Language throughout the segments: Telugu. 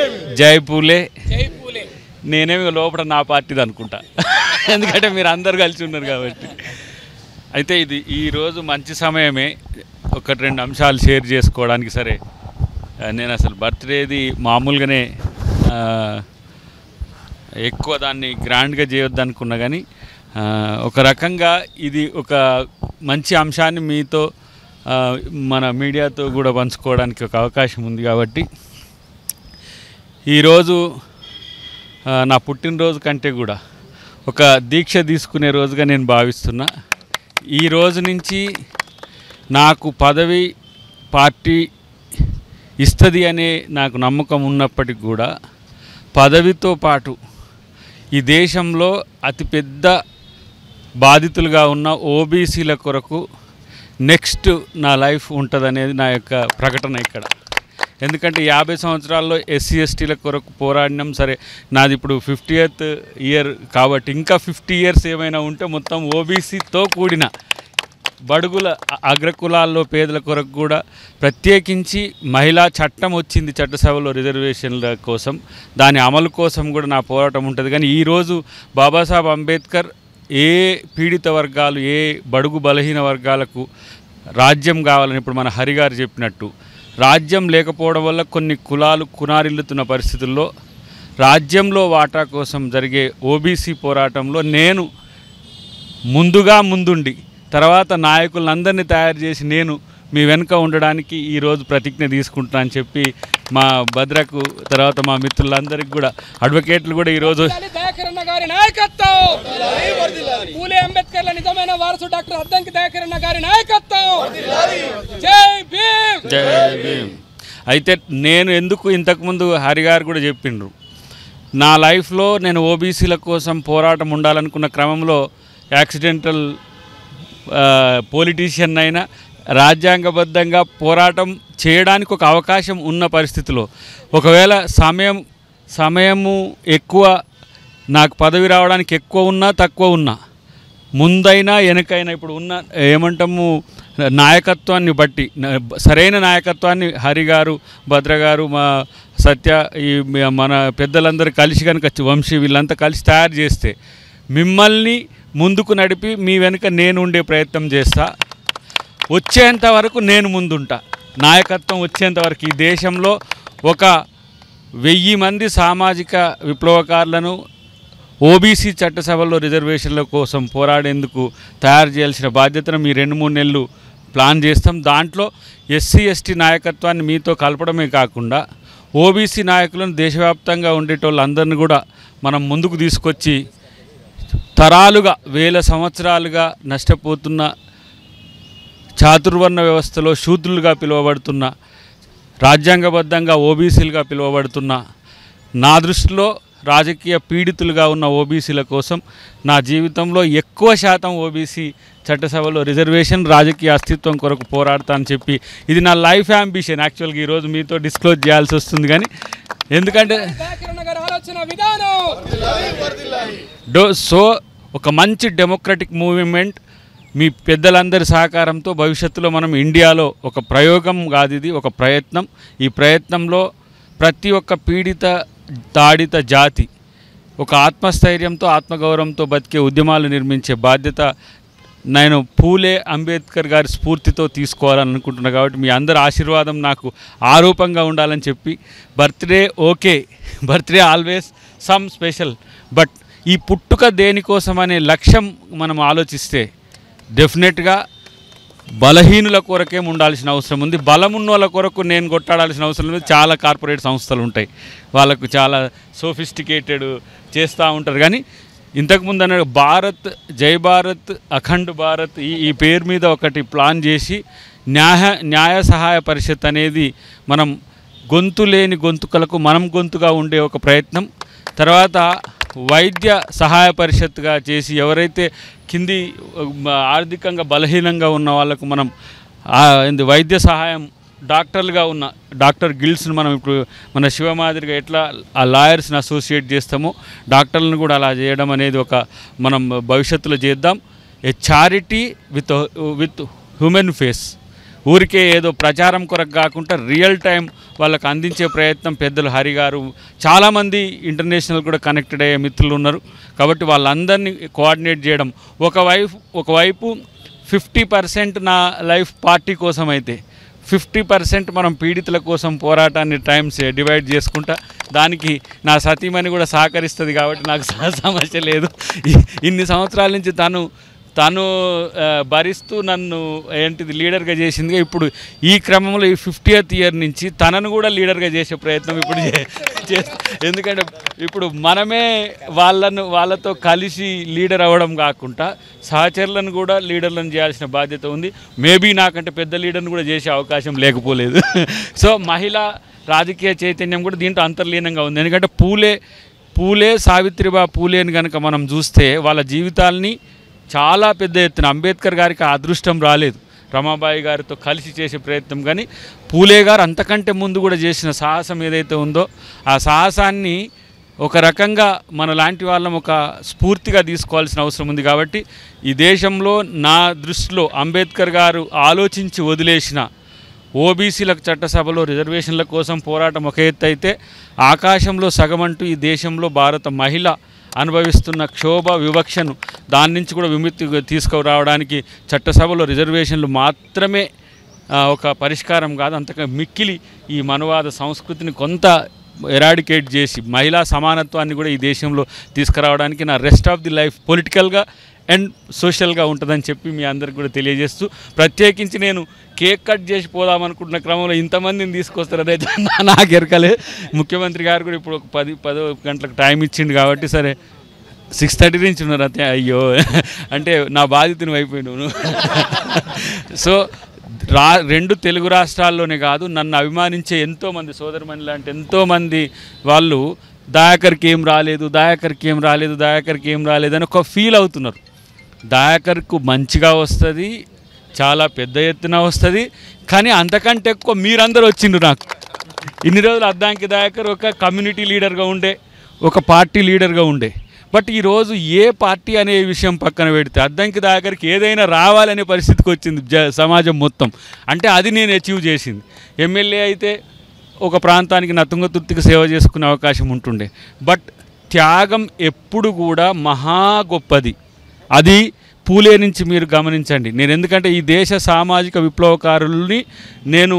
జై పూలే జై పూలే నేనేమి లోపల నా పార్టీది అనుకుంటా ఎందుకంటే మీరు అందరు కలిసి ఉన్నారు కాబట్టి అయితే ఇది ఈరోజు మంచి సమయమే ఒకటి రెండు అంశాలు షేర్ చేసుకోవడానికి సరే ఆ, నేను అసలు బర్త్డేది మామూలుగానే ఆ, ఎక్కువ దాన్ని గ్రాండ్గా చేయొద్దు అనుకున్నా కానీ ఆ, ఒక రకంగా ఇది ఒక మంచి అంశాన్ని మీతో ఆ, మన మీడియాతో కూడా పంచుకోవడానికి ఒక అవకాశం ఉంది కాబట్టి ఈరోజు ఆ, నా పుట్టినరోజు కంటే కూడా ఒక దీక్ష తీసుకునే రోజుగా నేను భావిస్తున్నా ఈ రోజు నుంచి నాకు పదవి పార్టీ ఇస్తుంది అనే నాకు నమ్మకం ఉన్నప్పటికి కూడా పదవితో పాటు ఈ దేశంలో అతిపెద్ద బాధితులుగా ఉన్న ఓబీసీల కొరకు నెక్స్ట్ నా లైఫ్ ఉంటుందనేది నా యొక్క ప్రకటన ఇక్కడ ఎందుకంటే యాభై సంవత్సరాల్లో ఎస్సీ ఎస్టీల కొరకు పోరాడినాం సరే నాది ఇప్పుడు ఫిఫ్టీ ఎయిత్ ఇయర్ కాబట్టి ఇంకా ఫిఫ్టీ ఇయర్స్ ఏమైనా ఉంటే మొత్తం ఓబీసీతో కూడిన బడుగుల అ- అగ్రకులాల్లో పేదల కొరకు కూడా ప్రత్యేకించి మహిళా చట్టం వచ్చింది చట్టసభలో రిజర్వేషన్ల కోసం దాని అమలు కోసం కూడా నా పోరాటం ఉంటుంది కానీ ఈరోజు బాబాసాహెబ్ అంబేద్కర్ ఏ పీడిత వర్గాలు ఏ బడుగు బలహీన వర్గాలకు రాజ్యం కావాలని ఇప్పుడు మన హరిగారు చెప్పినట్టు రాజ్యం లేకపోవడం వల్ల కొన్ని కులాలు కునారిల్లుతున్న పరిస్థితుల్లో రాజ్యంలో వాటా కోసం జరిగే ఓబీసీ పోరాటంలో నేను ముందుగా ముందుండి తర్వాత నాయకులందరినీ తయారు చేసి నేను మీ వెనుక ఉండడానికి ఈరోజు ప్రతిజ్ఞ తీసుకుంటున్నా అని చెప్పి మా భద్రకు తర్వాత మా మిత్రులందరికీ కూడా అడ్వకేట్లు కూడా ఈరోజు వర్ధిల్లాలి దయాకరణ గారి నాయకత్వం పూలే అంబేద్కర్ల నిజమైన వారసు డాక్టర్ అద్దంకి దయాకరణ గారి నాయకత్వం జై భీమ్ జై భీమ్. అయితే నేను ఎందుకు ఇంతకుముందు హరి గారు కూడా చెప్పిండ్రు నా లైఫ్లో నేను ఓబీసీల కోసం పోరాటం ఉండాలనుకున్న క్రమంలో యాక్సిడెంటల్ పొలిటీషియన్ అయినా రాజ్యాంగబద్ధంగా పోరాటం చేయడానికి ఒక అవకాశం ఉన్న పరిస్థితిలో ఒకవేళ సమయం సమయము ఎక్కువ నాకు పదవి రావడానికి ఎక్కువ ఉన్నా తక్కువ ఉన్నా ముందైనా వెనకైనా ఇప్పుడు ఉన్న ఏమంటాము నాయకత్వాన్ని బట్టి న- సరైన నాయకత్వాన్ని హరి గారు భద్ర గారు మా సత్య ఈ మ- మన పెద్దలందరూ కలిసి కనుక చి- వంశీ వీళ్ళంతా కలిసి తయారు చేస్తే మిమ్మల్ని ముందుకు నడిపి మీ వెనుక నేను ఉండే ప్రయత్నం చేస్తా వచ్చేంత వరకు నేను ముందుంటా నాయకత్వం వచ్చేంత వరకు ఈ దేశంలో ఒక వెయ్యి మంది సామాజిక విప్లవకారులను ఓబీసీ చట్టసభల్లో రిజర్వేషన్ల కోసం పోరాడేందుకు తయారు చేయాల్సిన బాధ్యతను మీ రెండు మూడు నెలలు ప్లాన్ చేస్తాం దాంట్లో ఎస్సీ ఎస్టీ నాయకత్వాన్ని మీతో కలపడమే కాకుండా ఓబీసీ నాయకులను దేశవ్యాప్తంగా ఉండేటోళ్ళందరినీ కూడా మనం ముందుకు తీసుకొచ్చి తరాలుగా వేల సంవత్సరాలుగా నష్టపోతున్న చాతుర్వర్ణ వ్యవస్థలో శూద్రులుగా పిలువబడుతున్న రాజ్యాంగబద్ధంగా ఓబీసీలుగా పిలువబడుతున్న నా దృష్టిలో రాజకీయ పీడితులుగా ఉన్న ఓబీసీల కోసం నా జీవితంలో ఎక్కువ శాతం ఓబీసీ చట్టసభలో రిజర్వేషన్ రాజకీయ అస్తిత్వం కొరకు పోరాడతా అని చెప్పి ఇది నా లైఫ్ అంబిషన్ యాక్చువల్గా ఈరోజు మీతో డిస్క్లోజ్ చేయాల్సి వస్తుంది కానీ ఎందుకంటే దయాకరణ గారి ఆలోచన విధానం డో సో ఒక మంచి డెమోక్రటిక్ మూవ్మెంట్ మీ పెద్దలందరి సహకారంతో భవిష్యత్తులో మనం ఇండియాలో ఒక ప్రయోగం కాదు ఇది ఒక ప్రయత్నం ఈ ప్రయత్నంలో ప్రతి ఒక్క పీడిత తాడిత జాతి ఒక ఆత్మస్థైర్యంతో ఆత్మగౌరవంతో బతికే ఉద్యమాలు నిర్మించే బాధ్యత నేను పూలే అంబేద్కర్ గారి స్ఫూర్తితో తీసుకోవాలని అనుకుంటున్నా కాబట్టి మీ అందరి ఆశీర్వాదం నాకు ఆరూపంగా ఉండాలని చెప్పి birthday okay birthday always some special but ఈ పుట్టుక దేనికోసం అనే లక్ష్యం మనం ఆలోచిస్తే డెఫినెట్గా బలహీనుల కొరకే ఉండాల్సిన అవసరం ఉంది బలమున్న వాళ్ళ కొరకు నేను కొట్టాడాల్సిన అవసరం లేదు చాలా కార్పొరేట్ సంస్థలు ఉంటాయి వాళ్ళకు చాలా సోఫిస్టికేటెడ్ చేస్తూ ఉంటారు కానీ ఇంతకుముందు అన్న భారత్ జై భారత్ అఖండ్ భారత్ ఈ ఈ పేరు మీద ఒకటి ప్లాన్ చేసి న్యాయ న్యాయ సహాయ పరిషత్ అనేది మనం గొంతు లేని గొంతుకలకు మనం గొంతుగా ఉండే ఒక ప్రయత్నం తర్వాత వైద్య సహాయ పరిషత్గా చేసి ఎవరైతే కింది మ, ఆర్థికంగా బలహీనంగా ఉన్న వాళ్ళకు మనం ఆ, ఏంది వైద్య సహాయం డాక్టర్లుగా ఉన్న డాక్టర్ గిల్స్ని మనం ఇప్పుడు మన శివమాదిరిగా ఎట్లా ఆ లాయర్స్ని అసోసియేట్ చేస్తామో డాక్టర్లను కూడా అలా చేయడం అనేది ఒక మనం భవిష్యత్తులో చేద్దాం a charity with with human face ఊరికే ఏదో ప్రచారం కొరకు కాకుండా రియల్ టైం వాళ్ళకు అందించే ప్రయత్నం పెద్దలు హరి గారు చాలామంది ఇంటర్నేషనల్ కూడా కనెక్టెడ్ అయ్యే మిత్రులు ఉన్నారు కాబట్టి వాళ్ళందరినీ కోఆర్డినేట్ చేయడం ఒకవైపు ఒకవైపు ఫిఫ్టీ పర్సెంట్ నా లైఫ్ పార్టీ కోసం అయితే ఫిఫ్టీ పర్సెంట్ మనం పీడితుల కోసం పోరాటాన్ని టైమ్స్ డివైడ్ చేసుకుంటా దానికి నా సతీమణి కూడా సహకరిస్తుంది కాబట్టి నాకు స- సమస్య లేదు ఇ- ఇన్ని సంవత్సరాల నుంచి తను తను ఆ, భరిస్తూ నన్ను ఏంటిది లీడర్గా చేసిందిగా ఇప్పుడు ఈ క్రమంలో ఈ ఫిఫ్టీయత్ ఇయర్ నుంచి తనను కూడా లీడర్గా చేసే ప్రయత్నం ఇప్పుడు చే- చేస్తా ఎందుకంటే ఇప్పుడు మనమే వాళ్ళను వాళ్ళతో కలిసి లీడర్ అవ్వడం కాకుండా సహచరులను కూడా లీడర్లను చేయాల్సిన బాధ్యత ఉంది మేబీ నాకంటే పెద్ద లీడర్ని కూడా చేసే అవకాశం లేకపోలేదు సో మహిళా రాజకీయ చైతన్యం కూడా దీంట్లో అంతర్లీనంగా ఉంది ఎందుకంటే పూలే పూలే సావిత్రిబా పూలేని కనుక మనం చూస్తే వాళ్ళ జీవితాల్ని చాలా పెద్ద ఎత్తున అంబేద్కర్ గారికి ఆ అదృష్టం రాలేదు రమాబాయి గారితో కలిసి చేసే ప్రయత్నం కానీ పూలే గారు అంతకంటే ముందు కూడా చేసిన సాహసం ఏదైతే ఉందో ఆ సాహసాన్ని ఒక రకంగా మన లాంటి వాళ్ళం ఒక స్ఫూర్తిగా తీసుకోవాల్సిన అవసరం ఉంది కాబట్టి ఈ దేశంలో నా దృష్టిలో అంబేద్కర్ గారు ఆలోచించి వదిలేసిన ఓబీసీలకు చట్టసభలో రిజర్వేషన్ల కోసం పోరాటం ఒక ఎత్తు అయితే ఆకాశంలో సగమంటూ ఈ దేశంలో భారత మహిళ అనుభవిస్తున్న క్షోభ వివక్షను దాని నుంచి కూడా విముక్తి తీసుకురావడానికి చట్టసభలో రిజర్వేషన్లు మాత్రమే ఆ, ఒక పరిష్కారం కాదు అంతగా మిక్కిలి ఈ మనువాద సంస్కృతిని కొంత ఎరాడికేట్ చేసి మహిళా సమానత్వాన్ని కూడా ఈ దేశంలో తీసుకురావడానికి నా రెస్ట్ ఆఫ్ ది లైఫ్ పొలిటికల్గా అండ్ సోషల్గా ఉంటుందని చెప్పి మీ అందరికి కూడా తెలియజేస్తూ ప్రత్యేకించి నేను కేక్ కట్ చేసి పోదామనుకుంటున్న క్రమంలో ఇంతమందిని తీసుకొస్తారనేది నా- నాకు ఎరకలే ముఖ్యమంత్రి గారు కూడా ఇప్పుడు ఒక పది పదో గంటలకు టైం ఇచ్చిండు కాబట్టి సరే సిక్స్ థర్టీ నుంచి ఉన్నారు అంతే అయ్యో అంటే నా బాధ్యతను అయిపోయినాను సో రా రెండు తెలుగు రాష్ట్రాల్లోనే కాదు నన్ను అభిమానించే ఎంతోమంది సోదరమణి లాంటి ఎంతోమంది వాళ్ళు దయాకర్కి ఏం రాలేదు దయాకర్కి ఏం రాలేదు దయాకర్కి ఏం రాలేదు అని ఒక ఫీల్ అవుతున్నారు దయాకర్కు మంచిగా వస్తుంది చాలా పెద్ద ఎత్తున వస్తుంది కానీ అంతకంటే ఎక్కువ మీరందరూ వచ్చిండ్రు నాకు ఇన్ని రోజులు అద్దాంకి దయాకర్ ఒక కమ్యూనిటీ లీడర్గా ఉండే ఒక పార్టీ లీడర్గా ఉండే బట్ ఈరోజు ఏ పార్టీ అనే విషయం పక్కన పెడితే అద్దంకి దాకరికి ఏదైనా రావాలనే పరిస్థితికి వచ్చింది జ సమాజం మొత్తం అంటే అది నేను అచీవ్ చేసింది ఎమ్మెల్యే అయితే ఒక ప్రాంతానికి నా తుంగతుర్తికి సేవ చేసుకునే అవకాశం ఉంటుండే బట్ త్యాగం ఎప్పుడు కూడా మహా గొప్పది అది పూలే నుంచి మీరు గమనించండి నేను ఎందుకంటే ఈ దేశ సామాజిక విప్లవకారుల్ని నేను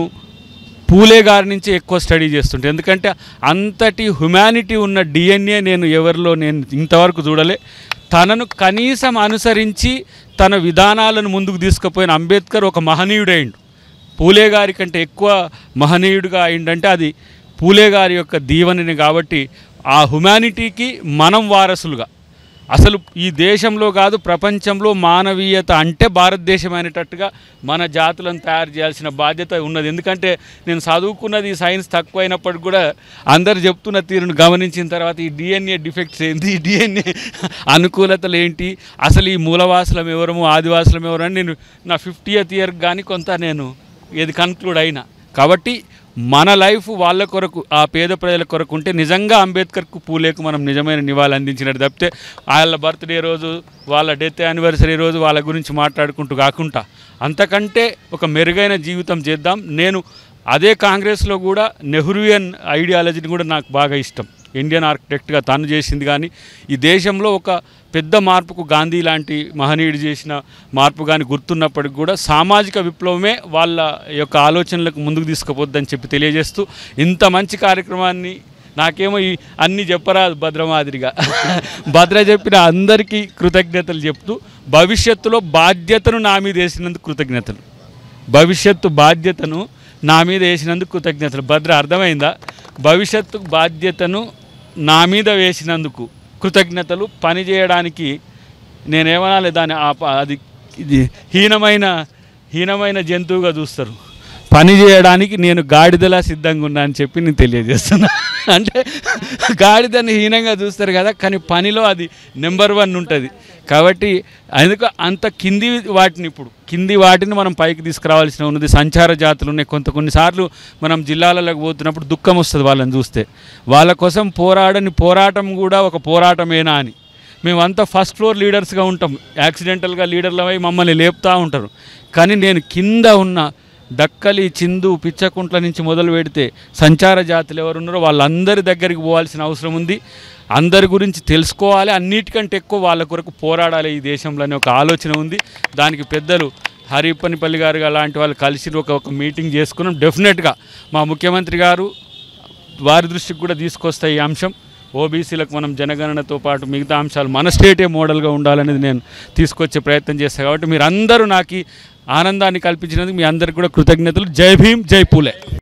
పూలే గారి నుంచి ఎక్కువ స్టడీ చేస్తుంటే ఎందుకంటే అంతటి హ్యుమానిటీ ఉన్న డిఎన్ఏ నేను ఎవరిలో నేను ఇంతవరకు చూడలే తనను కనీసం అనుసరించి తన విధానాలను ముందుకు తీసుకుపోయిన అంబేద్కర్ ఒక మహనీయుడైండు పూలే గారి కంటే ఎక్కువ మహనీయుడిగా అయిండంటే అది పూలే గారి యొక్క దీవెనని కాబట్టి ఆ హ్యుమానిటీకి మనం వారసులుగా అసలు ఈ దేశంలో కాదు ప్రపంచంలో మానవీయత అంటే భారతదేశం అనేటట్టుగా మన జాతులను తయారు చేయాల్సిన బాధ్యత ఉన్నది ఎందుకంటే నేను చదువుకున్నది సైన్స్ తక్కువైనప్పటికి కూడా అందరు చెప్తున్న తీరును గమనించిన తర్వాత ఈ డిఎన్ఏ డిఫెక్ట్స్ ఏంటి ఈ డిఎన్ఏ అనుకూలతలు ఏంటి అసలు ఈ మూలవాసులం ఎవరము ఆదివాసులం ఎవరు అని నేను నా ఫిఫ్టీయత్ ఇయర్ కానీ కొంత నేను ఇది కన్క్లూడ్ అయినా కాబట్టి మన లైఫ్ వాళ్ళ కొరకు ఆ పేద ప్రజల కొరకు ఉంటే నిజంగా అంబేద్కర్కు పూలేకు మనం నిజమైన నివాళి అందించినట్టు తప్పితే వాళ్ళ బర్త్డే రోజు వాళ్ళ డెత్ యానివర్సరీ రోజు వాళ్ళ గురించి మాట్లాడుకుంటూ కాకుండా అంతకంటే ఒక మెరుగైన జీవితం చేద్దాం నేను అదే కాంగ్రెస్లో కూడా నెహ్రూయన్ ఐడియాలజీని కూడా నాకు బాగా ఇష్టం ఇండియన్ ఆర్కిటెక్ట్గా తను చేసింది కానీ ఈ దేశంలో ఒక పెద్ద మార్పుకు గాంధీ లాంటి మహనీయుడు చేసిన మార్పు కానీ గుర్తున్నప్పటికి కూడా సామాజిక విప్లవమే వాళ్ళ యొక్క ఆలోచనలకు ముందుకు తీసుకుపోద్దని చెప్పి తెలియజేస్తూ ఇంత మంచి కార్యక్రమాన్ని నాకేమో ఈ అన్ని చెప్పరాదు భద్ర మాదిరిగా భద్ర చెప్పిన అందరికీ కృతజ్ఞతలు చెప్తూ భవిష్యత్తులో బాధ్యతను నా మీద వేసినందుకు కృతజ్ఞతలు భవిష్యత్తు బాధ్యతను నా మీద వేసినందుకు కృతజ్ఞతలు భద్ర అర్థమైందా భవిష్యత్తు బాధ్యతను నా మీద వేసినందుకు కృతజ్ఞతలు పని చేయడానికి నేనేమనాలి దాని ఆ ప- అది ఇది హీనమైన హీనమైన జంతువుగా చూస్తారు పని చేయడానికి నేను గాడిదలా సిద్ధంగా ఉన్నా అని చెప్పి నేను తెలియజేస్తున్నా అంటే గాడిదని హీనంగా చూస్తారు కదా కానీ పనిలో అది నెంబర్ వన్ ఉంటుంది కాబట్టి అందుకు అంత కింది వాటిని ఇప్పుడు కింది వాటిని మనం పైకి తీసుకురావాల్సిన ఉన్నది సంచార జాతులు ఉన్నాయి కొంత కొన్నిసార్లు మనం జిల్లాలకు పోతున్నప్పుడు దుఃఖం వస్తుంది వాళ్ళని చూస్తే వాళ్ళ కోసం పోరాడని పోరాటం కూడా ఒక పోరాటమేనా అని మేమంతా ఫస్ట్ ఫ్లోర్ లీడర్స్గా ఉంటాం యాక్సిడెంటల్గా లీడర్లమై మమ్మల్ని లేపుతూ ఉంటారు కానీ నేను కింద ఉన్న దక్కలి చిందు పిచ్చకుంట్ల నుంచి మొదలు పెడితే సంచార జాతులు ఎవరున్నారో వాళ్ళందరి దగ్గరికి పోవాల్సిన అవసరం ఉంది అందరి గురించి తెలుసుకోవాలి అన్నిటికంటే ఎక్కువ వాళ్ళ కొరకు పోరాడాలి ఈ దేశంలో అనే ఒక ఆలోచన ఉంది దానికి పెద్దలు హరిపనిపల్లి గారు అలాంటి వాళ్ళు కలిసి ఒక ఒక మీటింగ్ చేసుకున్నాం డెఫినెట్గా మా ముఖ్యమంత్రి గారు వారి దృష్టికి కూడా తీసుకొస్తాయి ఈ అంశం ఓబీసీలకు మనం జనగణనతో పాటు మిగతా అంశాలు మన స్టేటే మోడల్గా ఉండాలనేది నేను తీసుకొచ్చే ప్రయత్నం చేస్తాను కాబట్టి మీరు అందరూ నాకు ఈ ఆనందాన్ని కల్పించినందుకు మీ అందరికి కూడా కృతజ్ఞతలు జై భీమ్ జై పూలే